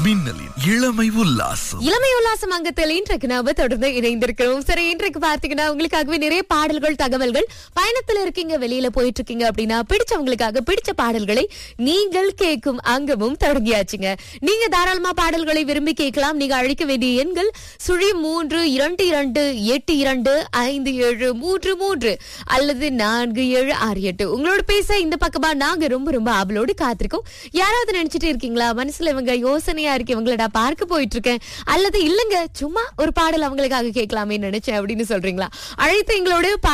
மின்னலின் இளமை உல்லாசம் இளமை உல்லாசம் அங்கத்தில் இன்றைக்கு நாம தொடர்ந்து இணைந்திருக்கிறோம் சரி இன்றைக்கு பார்த்தீங்கன்னா உங்களுக்காகவே நிறைய பாடல்கள் தகவல்கள் பயணத்துல இருக்கீங்க வெளியில போயிட்டு இருக்கீங்க அப்படின்னா பிடிச்சவங்களுக்காக பிடிச்ச பாடல்களை நீங்கள் கேட்கும் அங்கமும் தொடங்கியாச்சுங்க நீங்க தாராளமா பாடல்களை விரும்பி கேட்கலாம் நீங்க அழைக்க வேண்டிய எண்கள் சுழி மூன்று இரண்டு இரண்டு எட்டு இரண்டு ஐந்து ஏழு மூன்று மூன்று அல்லது நான்கு ஏழு ஆறு எட்டு உங்களோட பேச இந்த பக்கமா நாங்க ரொம்ப ரொம்ப ஆவலோடு காத்திருக்கோம் யாராவது நினைச்சிட்டு இருக்கீங்களா மனசுல இவங்க யோசனையா இருக்கு இவங்கள நான் பார்க்க போயிட்டு இருக்கேன் அல்லது இல்லங்க சும்மா ஒரு பாடல் அவங்களுக்காக கேட்கலாமே நினைச்சேன் அப்படின்னு சொல்றீங்களா அழைத்து எங்களோட